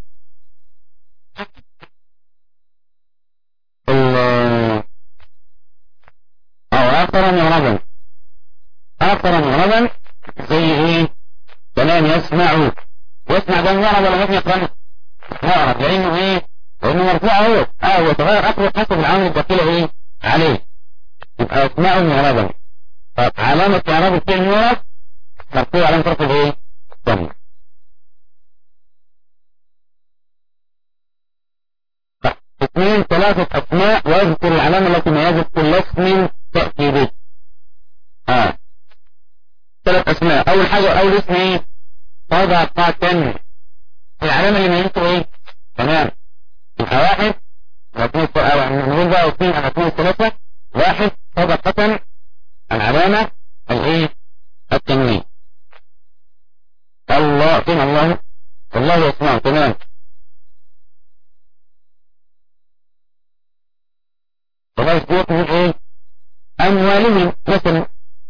او اخر معربا اخر معربا زي ايه كلام يسمع يسمع ده معرب ولا مبني يقرن معرب لانه ايه لانه مرفوع اهو اه هو تغير اخره حسب العامل الداخلي ايه عليه يبقى يسمع معربا طب علامة اعراب الفعل معرب مرفوع علامة رفع ايه ضمه اثنين ثلاثة أسماء واذكر العلامة التي ميزت كل اسم تأتي به اه ثلاث أسماء أول حاجة أول اسم إيه؟ صدقة العلامة اللي ميزته إيه؟ تمام يبقى واحد نقول بقى اثنين على اثنين ثلاثة واحد صدقة العلامة الإيه؟ التنوين الله فين الله الله يسمع تمام خلاص ديت من ايه ان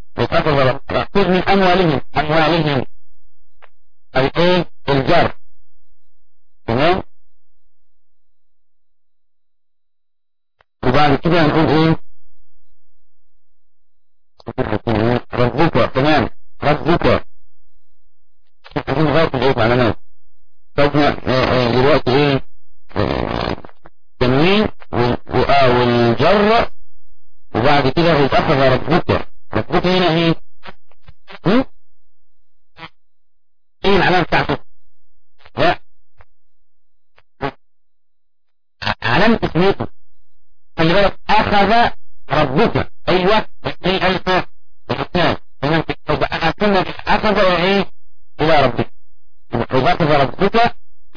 يتأخذ ربك خذ من أموالهم أموالهم أي إيه الجر تمام وبعد كده هنقول إيه ربك تمام ربك تكون غاية الإيه معلومات طب دلوقتي إيه تنوين والجر وبعد كده يتأخذ ربك ربك هنا ايه هم؟ ايه العلامة بتاعته لا علامة اسميته خلي بالك اخذ ربك ايوه ايه الف واثنان تمام اخذ اخذ ايه الى ربك واخذ ربك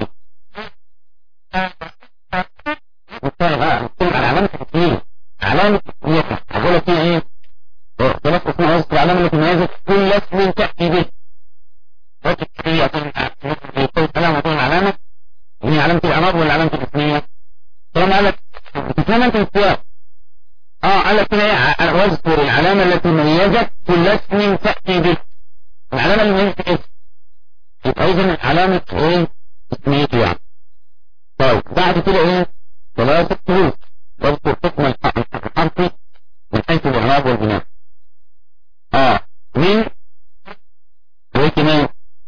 نتكلم عن علامة التسمية علامة التسمية أقول لك ايه ثلاث اسماء وسط العلامة التي تميزت كل اسم تأتي به ركز في يقول كلام وطول العلامة هي علامة الإعراب ولا علامة التسمية طالما قال لك بتتكلم أنت السياق اه قال لك هنا ايه واذكر العلامة التي ميزت كل اسم تأتي به العلامة اللي ميزت اسم يبقى إذا علامة ايه تسميته يعني طيب بعد كده ايه ثلاثة حروف واذكر حكم الحرف من حيث الإعراب والبناء اه من وايه كمان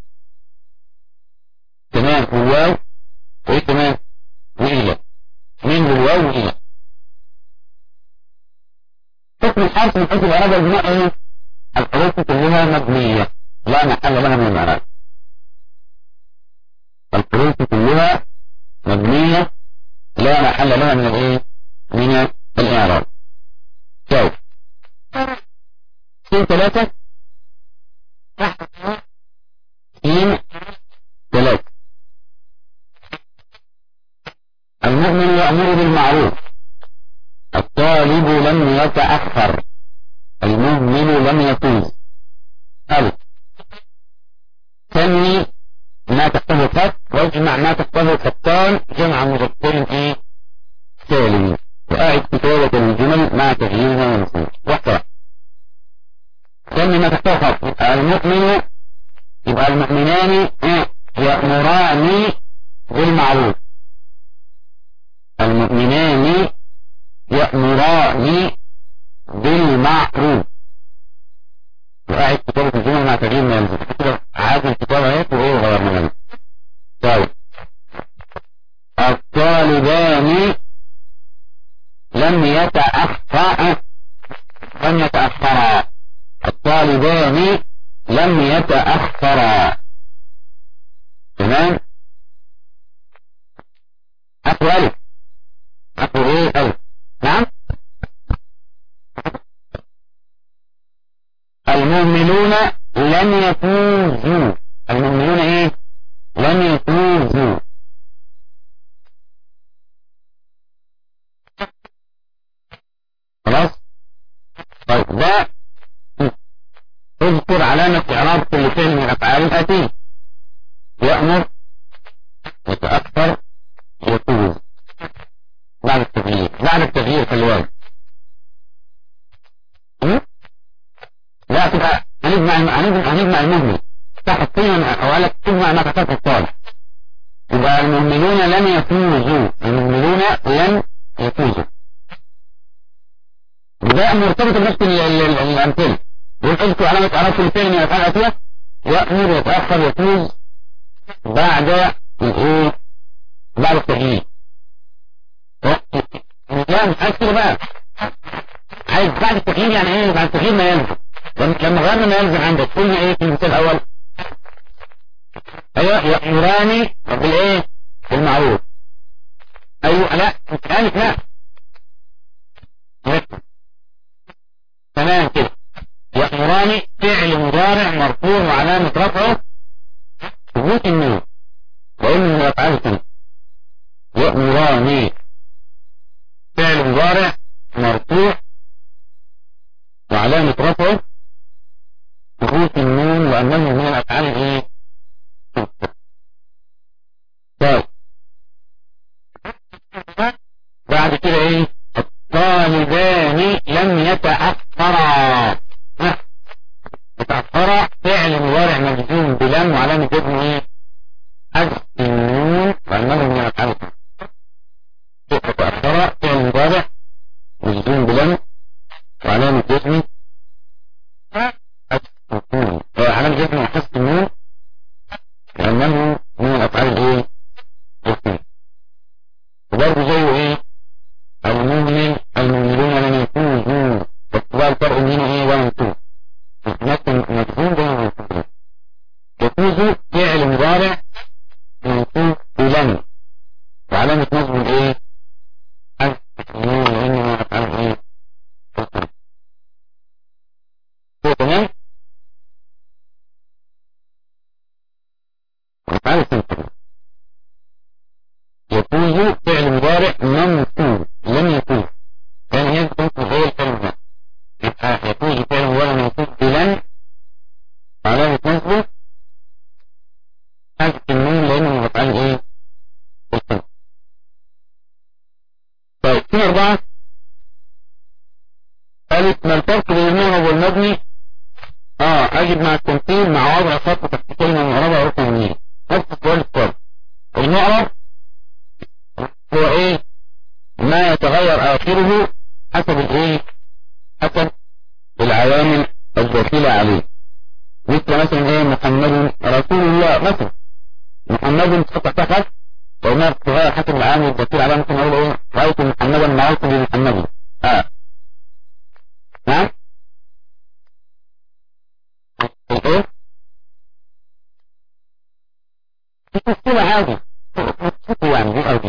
تمام والواو وايه كمان وإلى من والواو وإلى حكم الحرف من حيث الإعراب والبناء ايه الحروف كلها مبنية لا محل لها من الإعراب الحروف كلها مبنية لا محل لها من الايه من الاعراب طيب سين ثلاثة سين ثلاثة المؤمن يأمر بالمعروف الطالب لم يتأخر المؤمن لم يفوز ألف سمي ما تحته خط واجمع ما تحته خطان جمع مذكر ايه سالم وقاعد كتابة الجمل مع تغييرها ونصير واحدة سمي ما تحته خط المؤمن يبقى المؤمنان يأمران بالمعروف المؤمنان يأمران بالمعروف وقاعد كتابة الجمل مع تغيير ما يلزم عادي الكتابة هيك وهو غير منها طيب الطالبان لم يتأخر لم يتأخرا الطالبان لم يتأخرا تمام أخو ألف أخو إيه ألف نعم المؤمنون لن يفوزوا المؤمنون ايه لن يفوزوا خلاص طيب ده اذكر علامة اعراب كل فعل من الافعال الاتيه يأمر يتأثر يفوز بعد التغيير بعد التغيير خلي بالك لا تبقى هنجمع هنجمع المهمل تحت قيمة وقالك تجمع ما تحت الصالح يبقى المهملون لن يفوزوا المهملون لن يفوزوا وده مرتبط بنفس الأمثلة ويحدث علامة إعراب كل فعل من الأفعال الآتية يأمر يتأخر يفوز بعد الإيه؟ بعد التغيير لا مش عايز كده بقى عايز بعد التغيير يعني ايه بعد التغيير ما يلزم لما غيرنا ما يلزم عندك قلنا ايه في المثال الاول ايوه يأمران بالايه بالمعروف ايوه لا مش لا تمام كده يأمران فعل مضارع مرفوع وعلامة رفعه ثبوت النون وإن من الأفعال كده يأمران فعل مضارع مرفوع وعلامة رفعه ثبوت النون وأنه من الأفعال ايه طيب بعد كده ايه الطالبان لم يتأخرا جزم وحسب النون لأنه من الأفعال الإيه؟ الاسم وبرضه زيه إيه؟ المؤمن المؤمنون لم يكونوا واتباع الفرق من إيه ومنصوب لكن مجزوم ده منصوب يجوز فعل مضارع منصوب بلن وعلامة نصب الإيه؟ حذف النون لأنه من الأفعال الإيه؟ الاسم كده تمام؟ أفعال السنة يجوز فعل مضارع منصوب لم يكون كان يجوز غير الكلمة يبقى يجوز فعل مضارع منصوب بلن علامة نصبه حذف النون لأنه من أفعال إيه؟ السنة طيب في أربعة قالت ما الفرق بين المعرب والمبني؟ اه اجد مع التمثيل مع وضع خط تحت كلمة معربة او تنوين نفس السؤال الفرق المعرب هو ايه ما يتغير اخره حسب الايه حسب العوامل الداخلة عليه مثل مثلا ايه محمد رسول الله مثلا محمد خط تحت وما تتغير حسب العوامل الداخلة عليه ممكن اقول ايه رأيت محمدا مررت بمحمد اه نعم ايه مش مشكلة عادي مشكلة يعني دي أو دي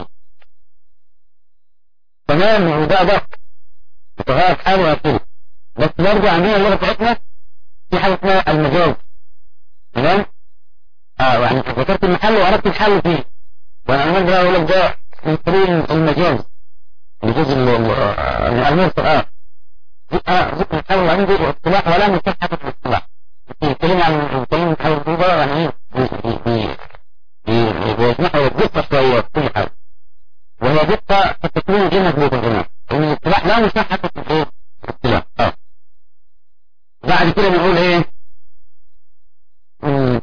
تمام وده ده يتغير حاله ويقول بس برضه عندنا اللغة بتاعتنا في حاجة اسمها المجاز تمام؟ اه يعني ذكرت المحل وعرفت الحل فيه وانا عمال بقى اقول لك ده من طريق المجاز المجاز المرسل اه اه ذكر الحل وعندي اصطلاح ولا من صحة الاصطلاح الكلمة عن الكلمة الحل الفوضى يعني ايه بيسمحوا الدقة شوية في كل حاجة وهي دقة قد تكون غير مضبوطة كمان لأن الاصطلاح لا مش حتى في الايه؟ الاصطلاح اه بعد كده بنقول ايه؟ مم.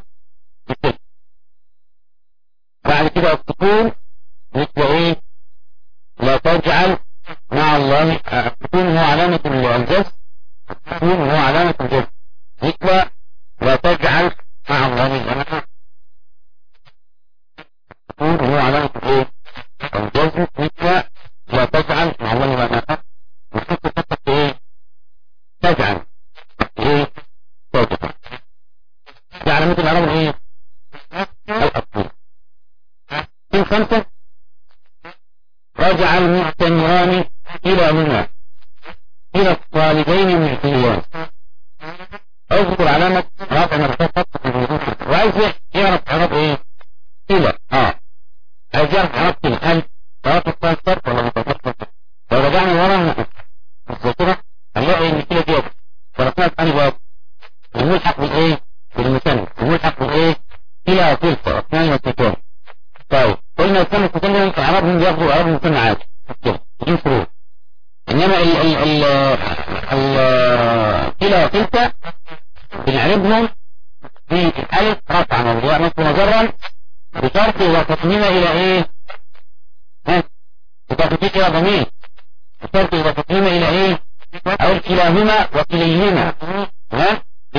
بعد كده السكون مثل ايه؟ لا تجعل مع الله السكون هو علامة الجزم السكون هو علامة الجزم مثل لا تجعل مع الله إلها السكون هو علامة الايه؟ الجزم مثل لا تجعل مع الله إلها وحتى تفتح ايه؟ تجعل ايه؟ تجعل دي علامات العرب ايه؟ الأصلية في خمسة رجع المعتمران إلى منى إلى الطالبين معتمران اذكر علامة رفع مرتفع وعايز يعرف عرب ايه إلى اه عايز يعرف عرب الحل رفع التنصر ولا متفق لو رجعنا ورا الذاكرة هنلاقي ان كده دي فرقنا في انهي باب الملحق بالايه بالمثنى الملحق بالايه الى تلك اثنان والتكون طيب قلنا الثاني التكون في عربهم بياخدوا عرب المثنى عادي كده بدون فروق انما ال ال ال ال كلا وتلك بنعربهم في الالف رفعا والياء نصب مجرا بشرط وتصميم الى ايه ها بتخطيط الى ضمير بشرط وتصميم الى ايه او كلاهما وكليهما ها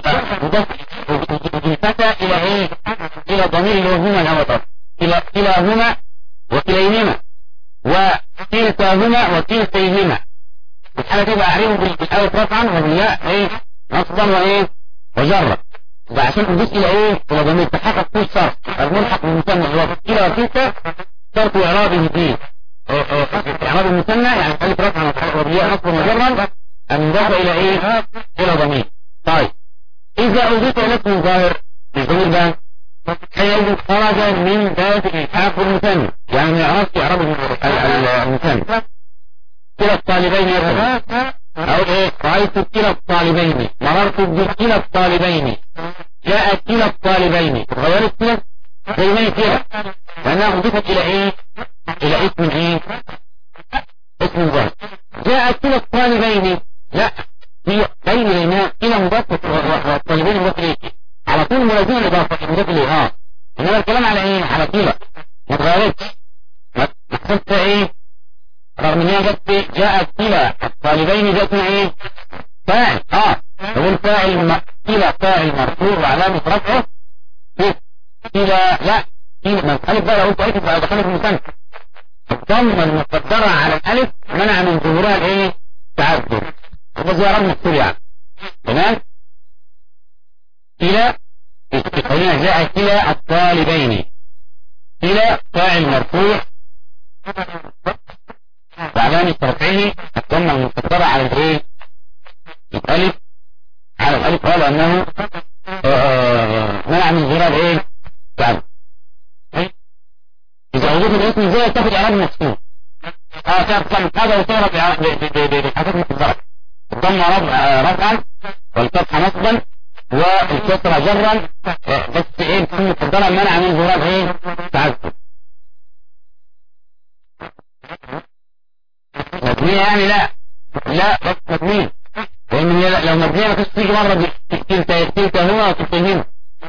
بالفتى الى ايه الى ضمير اللي هو هما الهوى كلا كلاهما وكليهما وكلتاهما وكلتيهما الحالة دي بعرفهم بالألف رفعا والياء ايه نصبا وايه وجرا ده عشان نضيف الى ايه الى ضمير تحقق فيه الشرط الملحق بالمثنى اللي هو كلا وكلتا شرط اعرابه فيه اعراب المثنى يعني الف رفعا والياء نصبا وجرا المضاف الى ايه الى ضمير طيب اذا اضيف الى اسم ظاهر الضمير ده حينئذ خرج من ذات الالحاق المثنى يعني ما يعرفش اعراب المثنى كلا الطالبين يرغب او ايه رأيت كلا الطالبين مررت بكلا الطالبين جاء كلا الطالبين غيرت كلا زي ما كلا لانها اضيفت الى ايه الى اسم ايه اسم ظاهر جاء كلا الطالبين لا هي بين هنا كلا مضاف والطالبين مضاف اليه على طول ملازمة الاضافة مضاف اليه اه انما الكلام على ايه على كلا ما اتغيرتش ما حصلت ايه رغم ان هي جت جاءت كلا الطالبين جاتنا ايه فاعل اه نقول فاعل م... إلى فاعل مرفوع وعلامة رفعه إلى لا إلى من ألف بقى لو قلت ألف بقى دخلت في المثنى الضمة المقدرة على الألف منع من ظهورها الإيه؟ تعذر هذا زي رقم مكتوب يعني تمام إلى في قولنا جاء إلى الطالبين إلى فاعل مرفوع وعلامة رفعه الضمة المقدرة على الإيه؟ الألف على الألف قال أنه منع من ظهورها الإيه؟ تعذر إذا وجد الاسم زي تاخد إعراب مكتوب اه تفهم هذا وتعرف بحاجات مقدرة الضم رفعا والفتح نصبا والكسرة جرا بس ايه تكون مقدرة منع من ظهورات ايه تعذب مبنية يعني لا لا بس مبنية لأن هي لو مبنية ما كنتش تيجي مرة تلك تلك هنا وتلك هنا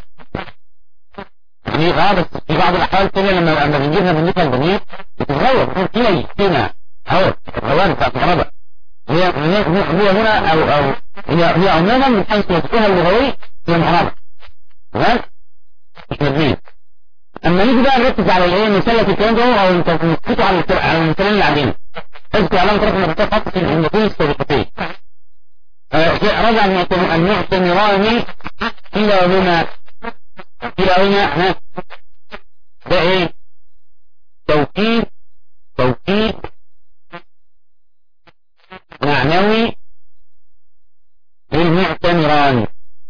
يعني اه بس في بعض الأحوال كده لما لما بنجيبها بنجيبها الضمير بتتغير بتقول كلي هنا اهو الغوان بتاعت الكهرباء هي هي هي هنا او او هي هي عموما من حيث وصفها اللغوي هي معربة تمام مش مبنية اما نيجي بقى نركز على الايه مثال الكلام ده او انت نسكته على على المثالين اللي عندنا اذكر علامة رقم الرقم خط في الجملتين السابقتين رجع المعتمران الى هنا الى هنا ها ده ايه توكيد توكيد معنوي للمعتمران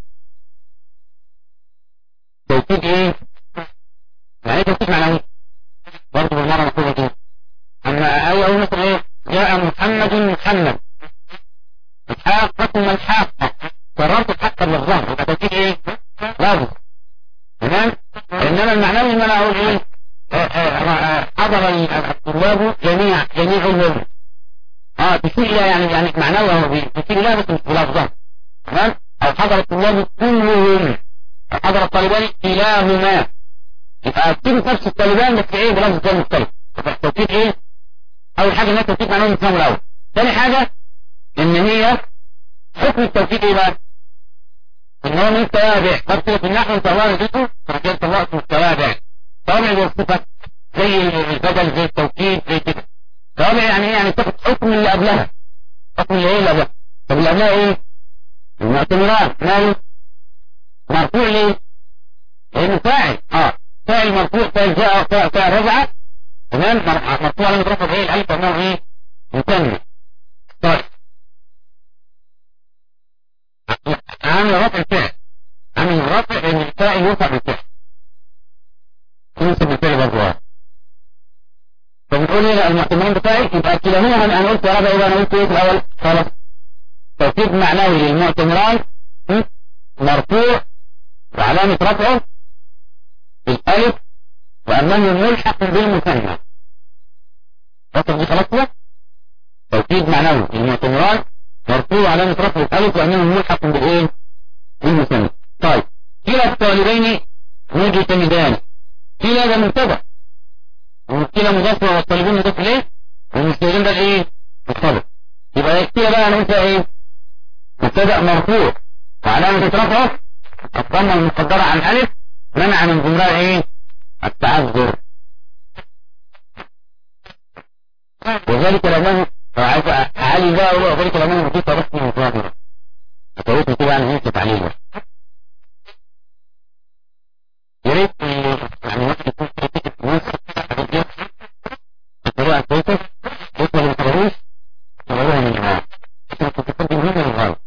توكيد ايه يعني توكيد معنوي برضه بالمرة مكتوبة كده اما او او مثلا ايه جاء محمد محمد الحاقة الحاقة قررت الحق للظهر يبقى توكيد ايه لازم تمام انما المعنوي ان انا اقول ايه حضر الطلاب جميع جميعهم اه تشير يعني يعني معنوي هو تشير لا بس مش بلفظه تمام او حضر الطلاب كلهم حضر الطالبان كلاهما يبقى تيجي نفس الطالبان بس ايه بلفظ تاني مختلف التوكيد ايه اول حاجه ان التوكيد معنوي من الاول ثاني حاجه ان هي حكم التوكيد ايه بقى ان هو من توابع بس في النحو توابع ذكر فكان طلعت من التوابع توابع زي الصفه زي البدل زي التوكيد زي كده توابع يعني ايه يعني تاخد حكم اللي قبلها حكم اللي ايه اللي قبلها طب اللي قبلها ايه المعتمرات ماله مرفوع ليه لانه فاعل اه فاعل مرفوع فاعل جاء فاعل رجع تمام مرفوع على مترفع ايه الالف انه ايه مثنى طيب عامل رفع الفعل عامل رفع ان الفاعل يرفع بالفعل ينسب الفعل برضه فبنقول هنا المعتمرين بتاعي يبقى كلاهما انا قلت يا رب ايه انا قلت ايه في الاول خلاص توكيد معنوي للمعتمران مرفوع وعلامة رفعه بالالف وانه ملحق بالمثنى رفع دي خلاص كده توكيد معنوي للمعتمران مرفوع علامة رفع الالف وانه ملحق بالايه بالمثنى طيب كلا الطالبين مجتمدان كلا ده مبتدا والمشكلة مضافة والطالبين مضاف ليه والمستخدم ده ايه مختلف يبقى الكلى بقى انا قلت ايه مبتدا مرفوع وعلامة رفعه الضمة المقدرة عن الالف منع من ظهورها ايه التعذر وذلك لما علي بقى وذلك لما نضيف رسم مظاهرة اتوقع كده يعني هيك تعليل يا ريت يعني واحد يكون كده ناس بطريقة كويسة يطلع من الخروج يطلعوها من الغاية عشان تتقدم هنا للغاية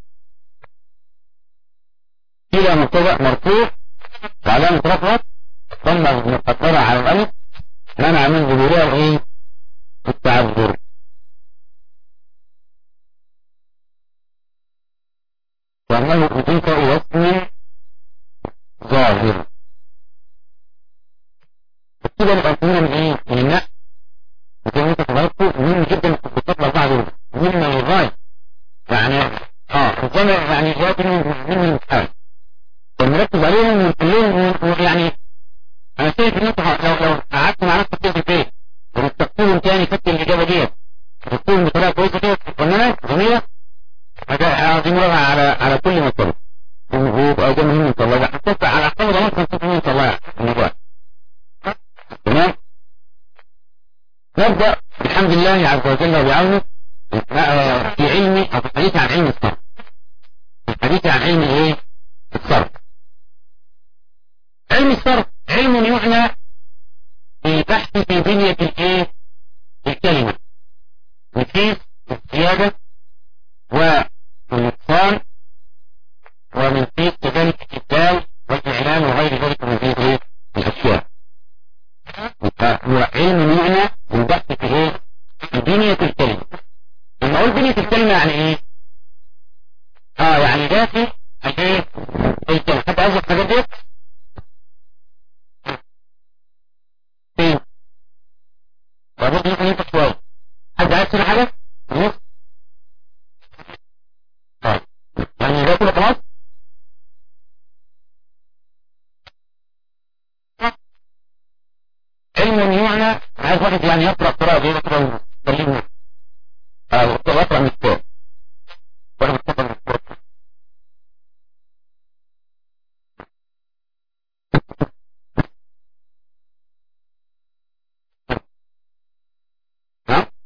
كده مبتدأ مرفوع وعلامة رفعه ضمة مقدرة على الألف منع من ظهورها الايه التعذر وأنه أضيف إلى اسم ظاهر كده نبقى فهمنا من ايه؟ من النقل زي ما انت تباركوا مهم جدا التطبيقات الأربعة دول مهمة للغاية يعني اه ربما يعني جاءت من من الامتحان فنركز عليهم ونحلهم يعني انا شايف ان انت لو لو قعدت مع نفسك كده في البيت ونستقبلهم تاني فك الاجابه ديت تكون بطريقه كويسه كده فنانه جميله دي مراجعه على على حديثي عن علم الايه الصرف علم الصرف علم يعنى في بحث في بنية الايه الكلمة من حيث الزيادة والنقصان ومن حيث كذلك الإبدال والإعلان وغير ذلك من هذه الأشياء هو علم يعنى من بحث في ايه في بنية الكلمة لما أقول بنية الكلمة يعني ايه اه يعني داخل الايه الكلمة حد عايز الحاجات دي فين لابد ممكن ينفع شوية حد عايز تقول حاجة نص طيب يعني ده كله خلاص علم يعنى عايز واحد يعني يقرأ قراءة دي يقرأ يكلمه اه يقرأ من الكتاب وانا مستقبل من الكتاب نعم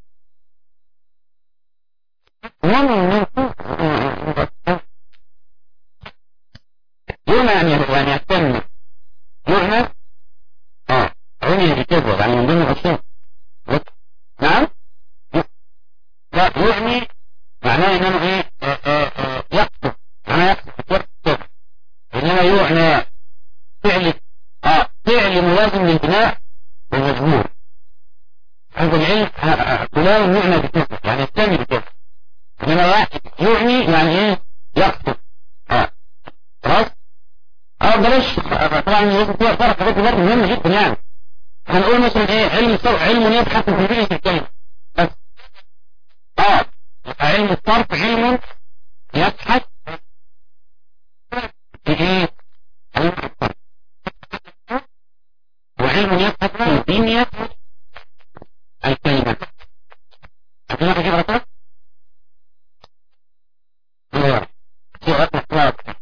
يعنى يعني يعني يهتم يعنى اه عيني بكذا يعني من ضمن الأشياء نعم لا يعني معناه انما ايه آه، آه، آه، يقصد معناه يقصد يقصد انما يعنى فعل اه فعل ملازم للبناء والمجهول هذا العلم آه، آه، فلان يعنى بكذا يعني يستمر بكذا انما واحد يعني يعني ايه يقصد اه خلاص اه بلاش آه، طبعا لازم فيها فرق حاجات دي برضه مهمه جدا يعني هنقول مثلا ايه علم الصرف علم يبحث في بنية الكلمة بس اه يبقى علم الصرف علم يبحث في ايه علم الصرف وعلم يبحث في بنية الكلمة عندنا كده رقم ايوه في رقم ثلاثة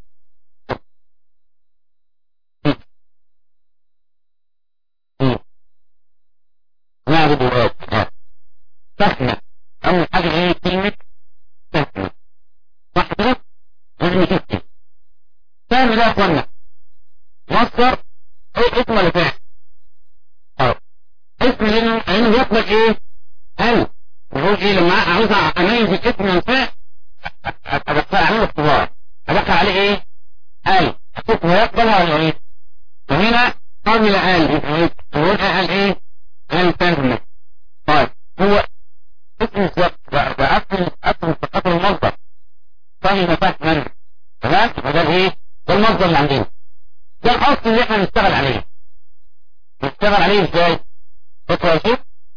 نعرض الآيات آه. فهمة أول حاجة هي كلمة فهمة صح كده؟ لازم تفهم فهم ده يا أخوانا مصدر إيه اسم ولا فعل؟ أه اسم لأنه لأنه يطلق إيه؟ هل بقول إيه لما عاوز أميز الاسم من فعل أدخل أعمل اختبار أدخل عليه إيه؟ هل أشوف هو يقبلها ولا إيه؟ فهنا قبل هل يبقى إيه؟ تقول هل إيه؟ هل فهم طيب هو اسم السبب وأصل أصل صفات المصدر فهم فهما تمام وده ايه ده المصدر اللي عندنا ده الاصل اللي احنا نشتغل عليه نشتغل عليه ازاي فكرة شوف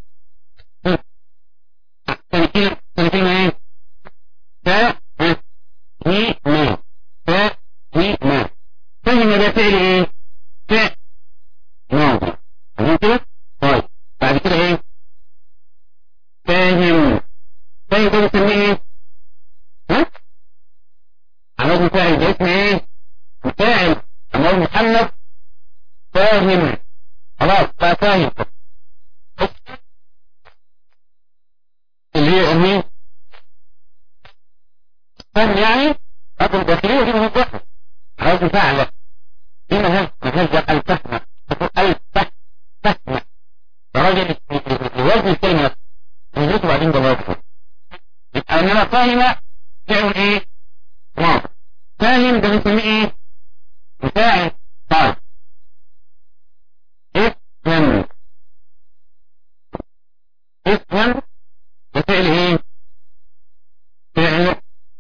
ثاني كلمة ثاني كلمة ايه فا هي ما فا هي ما فهم ده فعل ايه فعل ماضي تمام كده طيب بعد كده ايه فاهم فاهم ده بنسميه ايه ها على وزن فاعل ده اسم ايه فاعل على وزن محمد فاهم خلاص بقى فاهم اللي هي امين فاهم يعني اصل الداخلية دي مهمة على وزن فاعل دي مهم مهم ده الفهم تقول الفهم فهم راجل لوزن الكلمة نزلته بعدين جوابه يبقى انما فاهم فعل ايه ماضي فاهم ده بنسميه ايه مساعد طيب اسم اسم ده فعل ايه فعل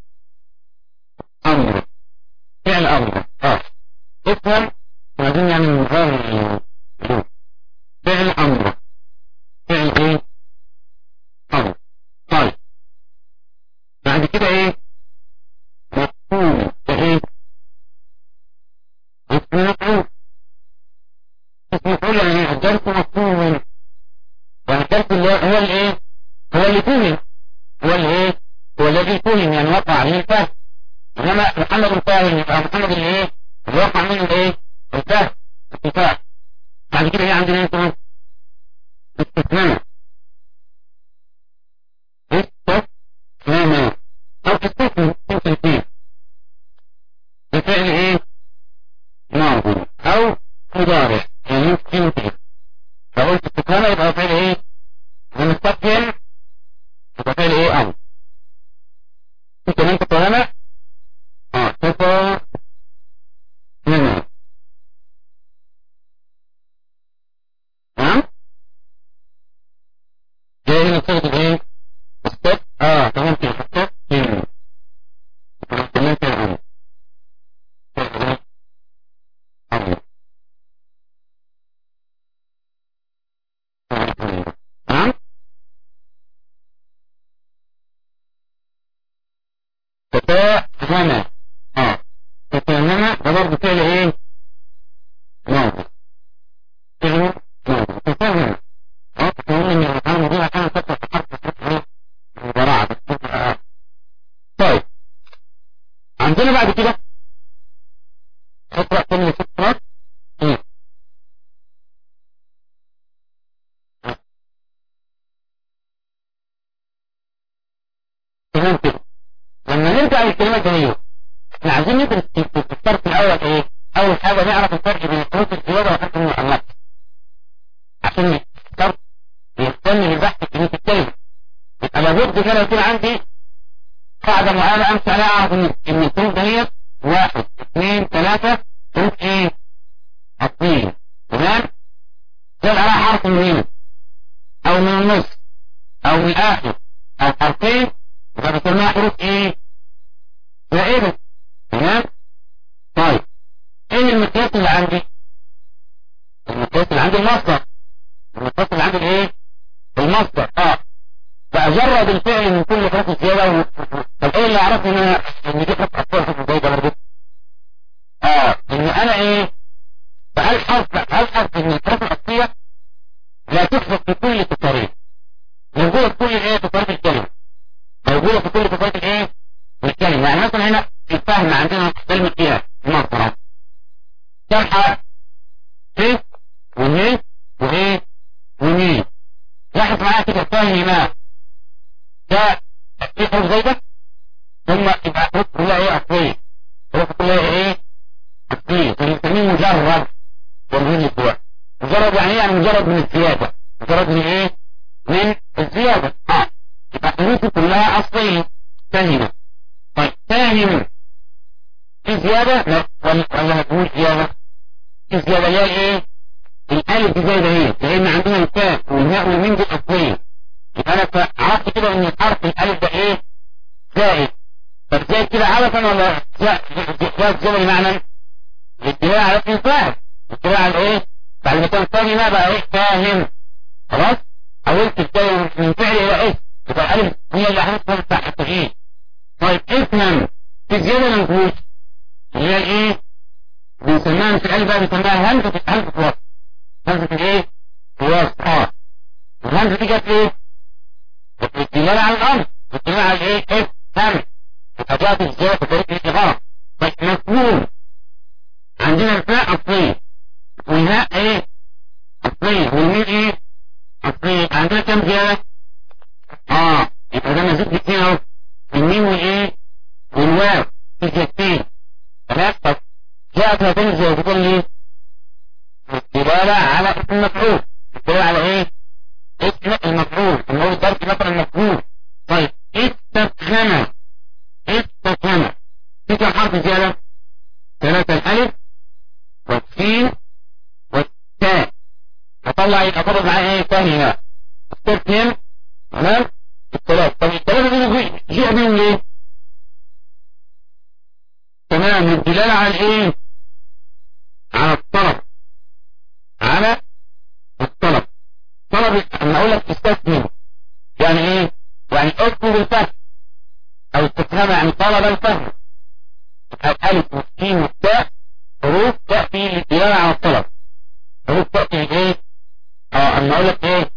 امر فعل امر اه اسم وبعدين يعني من غير فعل امر فعل ايه امر طيب بعد كده ايه مفهوم ده ايه اسم مفعول اسم مفعول يعني ايه الدرس مفهوم يعني الدرس اللي هو هو الايه هو اللي فهم هو الايه هو الذي فهم يعني وقع عليه الفهم انما محمد الفاهم يبقى محمد اللي ايه اللي وقع منه الايه الفهم الفهم بعد كده ايه عندنا ايه كمان استثناء استثناء او استثناء ممكن فيه فعل ايه ماضي او مضارع يعني يمكن كده فقلت استفهام يبقى فعل ايه ومستقبل يبقى فعل ايه امر في كمان تفهمها اه تفهم هنا نعم جاي هنا صيغه ايه استف اه تمام كده استف هنا تمام كده امر امر نعم تفاهم اه تفاهم ده برضه فعل ايه ماضي فعل ماضي تفاهم اه تفاهم ان الافعال الماضيه كانت تفتح في حرف ايه المضارعه بس طيب عندنا بعد كده اقرا كلمه فقرات ايه تمام كده لما نرجع للكلمات دي احنا عايزين ندرس في الطرف الاول ايه اول حاجه نعرف الفرق بين حروف الزياده وحروف المعلقه عشان الطرف يهتم بالبحث في كلمه الكلمه يبقى لابد كده يكون عندي قاعده معينه امشي عليها اعرف ان ان الحروف ديت واحد اثنين ثلاثه حروف ايه؟ اصليه تمام؟ زاد عليها حرف من هنا او من النص او من الاخر او حرفين يبقى بسميها حروف ايه؟ زائدة تمام؟ طيب ايه المقياس اللي عندي؟ المقياس اللي عندي المصدر المقياس اللي عندي الايه؟ المصدر اه فاجرد الفعل من كل حروف زيادة و... طب ايه اللي اعرفه ان انا ان دي حروف اصلية حروف زيادة برضه؟ اه ان انا ايه؟ فهل حرف هل حرف ان الحروف الاصلية لا تحدث في كل تصاريف موجودة في كل ايه تصاريف الكلمة موجودة في كل تصريف الايه الكلمة يعني مثلا هنا الفهم عندنا كلمة ايه مصر شرحة ايه وايه وايه ومين لاحظ معايا كده فهم ما ده في حروف زي ده ثم يبقى حروف كلها ايه اصلية حروف كلها ايه اصلية فنسميه مجرد والمهم فوق مجرد يعني ايه يعني مجرد من الزيادة مجرد من ايه من الزيادة اه يبقى حروفه كلها أصلية فاهمة طيب فاهم في زيادة لا ولا ولا هتقول زيادة في زيادة اللي هي ايه الألف دي زايدة هي لأن عندنا الكاف والهاء والميم دي أصلية يبقى أنا عرفت كده إن الحرف الألف ده ايه زائد طب زائد كده عبثا ولا زائد زمن معنى الدلاء على اسم فاهم الدلاء على ايه بعد ما كان فاهم بقى ايه فاهم خلاص حولت الكلمة من فعل إلى اسم يبقى الألف هي اللي هنفهم بتاع التغيير طيب افهم في زيادة منقوص اللي هي ايه بنسميها في الألف بقى بنسميها همزة همزة وصف همزة الايه وصف اه الهمزة دي جت ايه الدلالة على الأمر الدلالة على ايه افهم يبقى جاءت الزيادة في طريق الإغارة طيب مفهوم عندنا الفاء أصلية والهاء ايه أصلية والميم ايه أصلية عندنا كم زيادة اه يبقى ده مزيد الاثنين اهو الميم والايه والواو في زيادتين تمام طب جاءت هاتين الزيادتين ليه؟ الدلالة على اسم المفعول الدلالة على ايه؟ اسم المفعول اللي هو الضرب مثلا المفعول طيب استفهم استفهم في كم حرف زيادة؟ ثلاثة الألف والسين والتاء هطلع يبقى فاضل معايا ايه تاني هنا استفهم تمام الثلاث طب الثلاثة دي جاء بيهم ليه تمام الدلالة على ايه على الطلب على الطلب طلب انا اقول لك تستثمر يعني ايه يعني اطلب الفهم او استفهام يعني طلب الفهم الالف والسين والتاء حروف تأتي للدلالة على الطلب حروف تأتي ايه اه انا اقول لك ايه